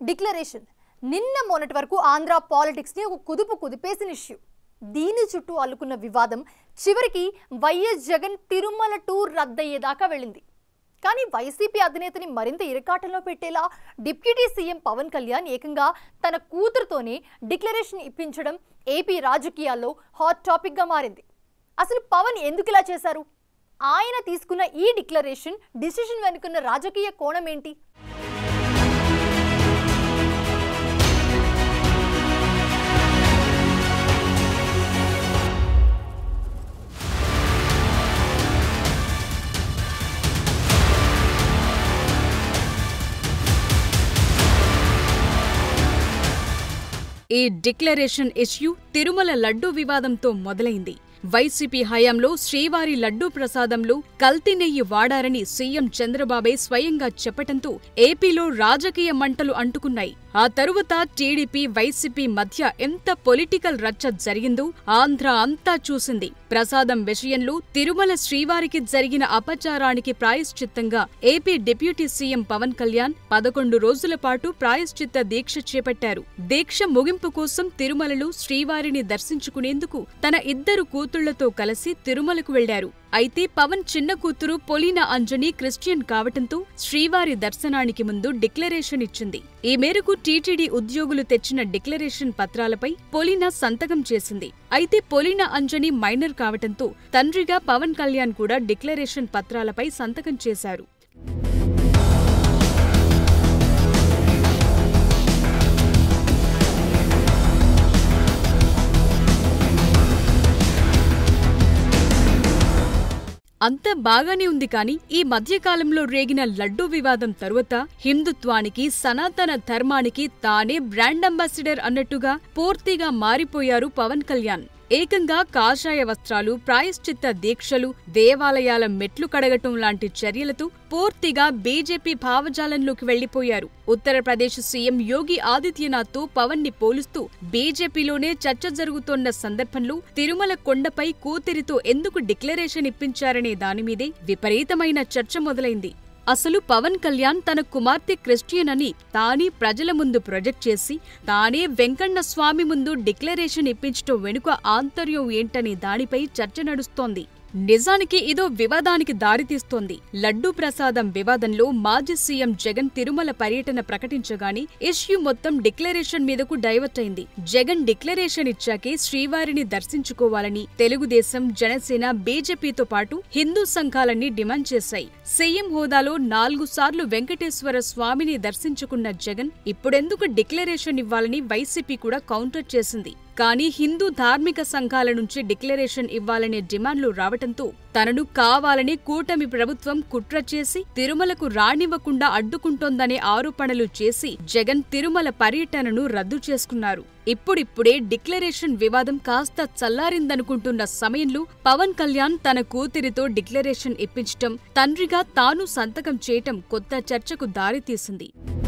Declaration నిన్న మొన్నటి వరకు ఆంధ్ర పాలిటిక్స్ ని ఒక కుదుపు కుదిపేసిన ఇష్యూ దీని చుట్టూ అల్లుకున్న వివాదం చివరికి వైఎస్ జగన్ తిరుమల టూర్ రద్దయ్యేదాకా వెళ్ళింది కానీ వైసీపీ అధినేతని మరింత ఇరకాటంలో పెట్టేలా డిప్యూటీ సీఎం పవన్ కళ్యాణ్ ఏకంగా తన కూతురుతోనే డిక్లరేషన్ ఇప్పించడం ఏపీ రాజకీయాల్లో హాట్ టాపిక్గా మారింది అసలు పవన్ ఎందుకు ఇలా చేశారు ఆయన తీసుకున్న ఈ డిక్లరేషన్ డిసిషన్ వెనుకున్న రాజకీయ కోణం ఏంటి ఈ డిక్లరేషన్ ఇష్యూ తిరుమల లడ్డూ వివాదంతో మొదలైంది వైసీపీ హయాంలో శ్రీవారి లడ్డూ ప్రసాదంలో కల్తీ నెయ్యి వాడారని సీఎం చంద్రబాబే స్వయంగా చెప్పటంతో ఏపీలో రాజకీయ మంటలు అంటుకున్నాయి ఆ తరువాత టీడీపీ వైసీపీ మధ్య ఎంత పొలిటికల్ రచ్చ జరిగిందో ఆంధ్ర అంతా చూసింది ప్రసాదం విషయంలో తిరుమల శ్రీవారికి జరిగిన అపచారానికి ప్రాయశ్చిత్తంగా AP deputy CM Pawan Kalyan పదకొండు రోజుల పాటు ప్రాయశ్చిత్త దీక్ష చేపట్టారు దీక్ష ముగింపు కోసం తిరుమలలో శ్రీవారిని దర్శించుకునేందుకు తన ఇద్దరు కూతుళ్లతో కలిసి తిరుమలకు వెళ్లారు అయితే పవన్ చిన్న కూతురు పొలీనా అంజని క్రిస్టియన్ కావటంతో శ్రీవారి దర్శనానికి ముందు డిక్లరేషన్ ఇచ్చింది ఈ మేరకు టీటీడీ ఉద్యోగులు తెచ్చిన డిక్లరేషన్ పత్రాలపై పొలీనా సంతకం చేసింది అయితే పొలీనా అంజని మైనర్ కావటంతో తండ్రిగా పవన్ కళ్యాణ్ కూడా డిక్లరేషన్ పత్రాలపై సంతకం చేశారు అంతా బాగానే ఉంది కానీ ఈ మధ్యకాలంలో రేగిన లడ్డూ వివాదం తరువాత హిందుత్వానికి సనాతన ధర్మానికి తానే బ్రాండ్ అంబాసిడర్ అన్నట్టుగా పూర్తిగా మారిపోయారు పవన్ కళ్యాణ్ ఏకంగా కాషాయ వస్త్రాలు ప్రాయశ్చిత్త దీక్షలు దేవాలయాల మెట్లు కడగటం లాంటి చర్యలతో పూర్తిగా బీజేపీ భావజాలంలోకి వెళ్లిపోయారు ఉత్తరప్రదేశ్ సీఎం యోగి ఆదిత్యనాథ్తో పవన్ ని పోలుస్తూ బీజేపీలోనే చర్చ జరుగుతోన్న సందర్భంలో తిరుమల కొండపై కూతురితో ఎందుకు డిక్లరేషన్ ఇప్పించారనే దానిమీదే విపరీతమైన చర్చ మొదలైంది అసలు పవన్ కళ్యాణ్ తన కుమార్తె క్రిస్టియన్ అని తానే ప్రజల ముందు ప్రొజెక్ట్ చేసి తానే వెంకన్న స్వామి ముందు డిక్లరేషన్ ఇప్పించటం వెనుక ఆంతర్యం ఏంటనే దానిపై చర్చ నడుస్తోంది నిజానికి ఇదో వివాదానికి దారితీస్తోంది లడ్డూ ప్రసాదం వివాదంలో మాజీ సీఎం జగన్ తిరుమల పర్యటన ప్రకటించగానే ఇష్యూ మొత్తం డిక్లరేషన్ మీదకు డైవర్ట్ అయింది జగన్ డిక్లరేషన్ ఇచ్చాకే శ్రీవారిని దర్శించుకోవాలని తెలుగుదేశం జనసేన బీజేపీతో పాటు హిందూ సంఘాలన్నీ డిమాండ్ చేశాయి సీఎం హోదాలో నాలుగు సార్లు వెంకటేశ్వర స్వామిని దర్శించుకున్న జగన్ ఇప్పుడెందుకు డిక్లరేషన్ ఇవ్వాలని వైసీపీ కూడా కౌంటర్ చేసింది కానీ హిందూ ధార్మిక సంఘాల నుంచి డిక్లరేషన్ ఇవ్వాలనే డిమాండ్లు రావటంతో తనను కావాలని కూటమి ప్రభుత్వం కుట్ర చేసి తిరుమలకు రానివ్వకుండా అడ్డుకుంటోందనే ఆరోపణలు చేసి జగన్ తిరుమల పర్యటనను రద్దు చేసుకున్నారు ఇప్పుడిప్పుడే డిక్లరేషన్ వివాదం కాస్త చల్లారిందనుకుంటున్న సమయంలో పవన్ కళ్యాణ్ తన కూతురితో డిక్లరేషన్ ఇప్పించటం తండ్రిగా తాను సంతకం చేయటం కొత్త చర్చకు దారితీసింది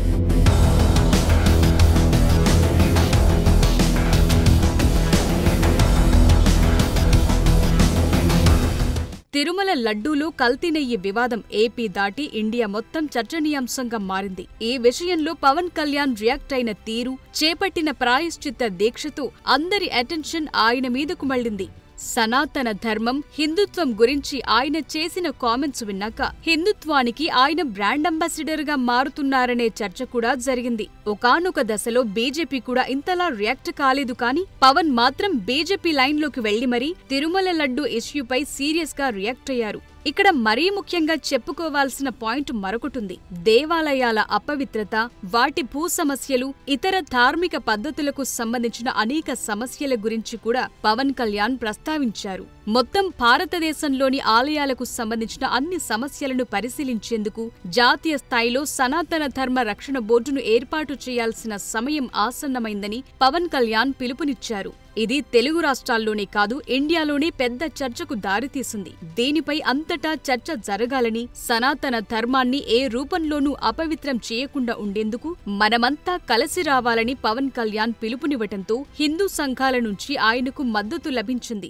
తిరుమల లడ్డూలో కల్తీ నెయ్యి వివాదం ఏపీ దాటి ఇండియా మొత్తం చర్చనీయాంశంగా మారింది ఈ విషయంలో పవన్ కళ్యాణ్ రియాక్ట్ అయిన తీరు చేపట్టిన ప్రాయశ్చిత్త దీక్షతో అందరి అటెన్షన్ ఆయన మీదకు మళ్లింది సనాతన ధర్మం హిందుత్వం గురించి ఆయన చేసిన కామెంట్స్ విన్నాక హిందుత్వానికి ఆయన బ్రాండ్ అంబాసిడర్ గా మారుతున్నారనే చర్చ కూడా జరిగింది ఒకానొక దశలో బీజేపీ కూడా ఇంతలా రియాక్ట్ కాలేదు కానీ పవన్ మాత్రం బీజేపీ లైన్ లోకి వెళ్లి మరీ తిరుమల లడ్డు ఇష్యూపై సీరియస్ గా రియాక్ట్ అయ్యారు ఇక్కడ మరీ ముఖ్యంగా చెప్పుకోవాల్సిన పాయింట్ మరొకటుంది దేవాలయాల అపవిత్రత వాటి భూ సమస్యలు ఇతర ధార్మిక పద్ధతులకు సంబంధించిన అనేక సమస్యల గురించి కూడా పవన్ కళ్యాణ్ ప్రస్తావించారు మొత్తం భారతదేశంలోని ఆలయాలకు సంబంధించిన అన్ని సమస్యలను పరిశీలించేందుకు జాతీయ స్థాయిలో సనాతన ధర్మ రక్షణ బోర్డును ఏర్పాటు చేయాల్సిన సమయం ఆసన్నమైందని పవన్ కళ్యాణ్ పిలుపునిచ్చారు ఇది తెలుగు రాష్ట్రాల్లోనే కాదు ఇండియాలోనే పెద్ద చర్చకు దారితీసింది దీనిపై అంతటా చర్చ జరగాలని సనాతన ధర్మాన్ని ఏ రూపంలోనూ అపవిత్రం చేయకుండా ఉండేందుకు మనమంతా కలిసి రావాలని పవన్ కళ్యాణ్ పిలుపునివ్వటంతో హిందూ సంఘాల నుంచి ఆయనకు మద్దతు లభించింది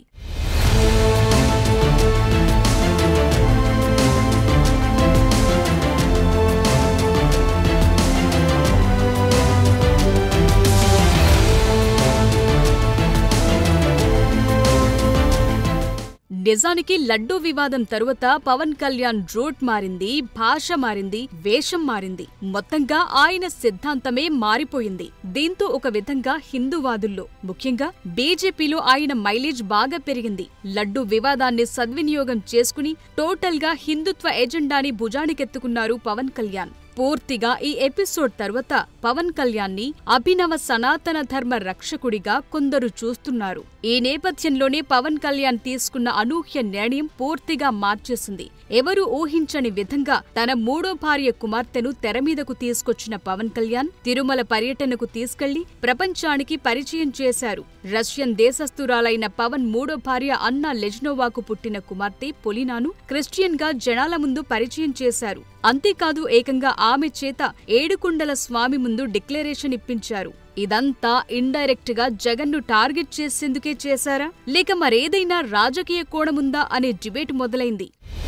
నిజానికి లడ్డూ వివాదం తరువాత పవన్ కళ్యాణ్ రూట్ మారింది భాష మారింది వేషం మారింది మొత్తంగా ఆయన సిద్ధాంతమే మారిపోయింది దీంతో ఒక విధంగా హిందూవాదుల్లో ముఖ్యంగా బీజేపీలో ఆయన మైలేజ్ బాగా పెరిగింది లడ్డూ వివాదాన్ని సద్వినియోగం చేసుకుని టోటల్ గా హిందుత్వ ఎజెండాని భుజానికెత్తుకున్నారు పవన్ కళ్యాణ్ పూర్తిగా ఈ ఎపిసోడ్ తర్వాత పవన్ కళ్యాణ్ ని అభినవ సనాతన ధర్మ రక్షకుడిగా కొందరు చూస్తున్నారు ఈ నేపథ్యంలోనే పవన్ కళ్యాణ్ తీసుకున్న అనూహ్య నిర్ణయం పూర్తిగా మార్చేసింది ఎవరు ఊహించని విధంగా తన మూడో భార్య కుమార్తెను తెర మీదకు తీసుకొచ్చిన పవన్ కళ్యాణ్ తిరుమల పర్యటనకు తీసుకెళ్లి ప్రపంచానికి పరిచయం చేశారు రష్యన్ దేశస్థురాలైన పవన్ మూడో భార్య అన్నా లెజ్నోవాకు పుట్టిన కుమార్తె పొలినాను క్రిస్టియన్ గా జనాల ముందు పరిచయం చేశారు అంతేకాదు ఏకంగా ఆమె చేత ఏడుకుండల స్వామి ముందు డిక్లరేషన్ ఇప్పించారు ఇదంతా ఇండైరెక్ట్ గా జగన్ ను టార్గెట్ చేసేందుకే చేశారా లేక మరేదైనా రాజకీయ కోణముందా అనే డిబేట్ మొదలైంది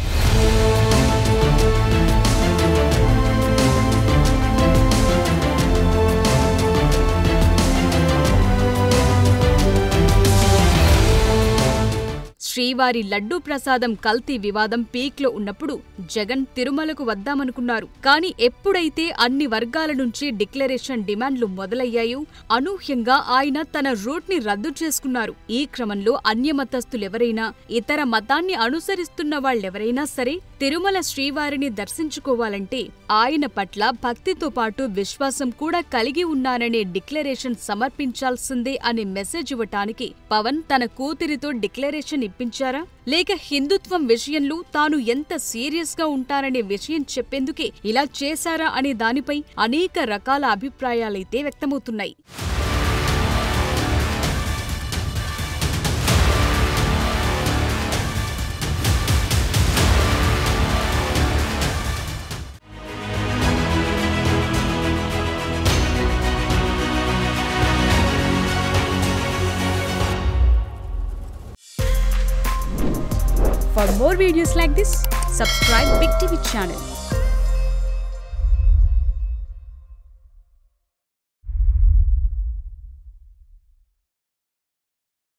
శ్రీవారి లడ్డూ ప్రసాదం కల్తీ వివాదం పీక్ లో ఉన్నప్పుడు జగన్ తిరుమలకు వద్దామనుకున్నారు కానీ ఎప్పుడైతే అన్ని వర్గాల నుంచి డిక్లరేషన్ డిమాండ్లు మొదలయ్యాయో అనూహ్యంగా ఆయన తన రూట్ ని రద్దు చేసుకున్నారు ఈ క్రమంలో అన్యమతస్థులెవరైనా ఇతర మతాన్ని అనుసరిస్తున్న వాళ్ళెవరైనా సరే తిరుమల శ్రీవారిని దర్శించుకోవాలంటే ఆయన పట్ల భక్తితో పాటు విశ్వాసం కూడా కలిగి ఉన్నాననే డిక్లరేషన్ సమర్పించాల్సిందే అనే మెసేజ్ ఇవ్వటానికి పవన్ తన కూతురితో డిక్లరేషన్ ఇప్పించారా లేక హిందుత్వం విషయంలో తాను ఎంత సీరియస్ గా ఉంటారనే విషయం చెప్పేందుకే ఇలా చేశారా అనే దానిపై అనేక రకాల అభిప్రాయాలైతే వ్యక్తమవుతున్నాయి For more videos like this, subscribe Big TV channel.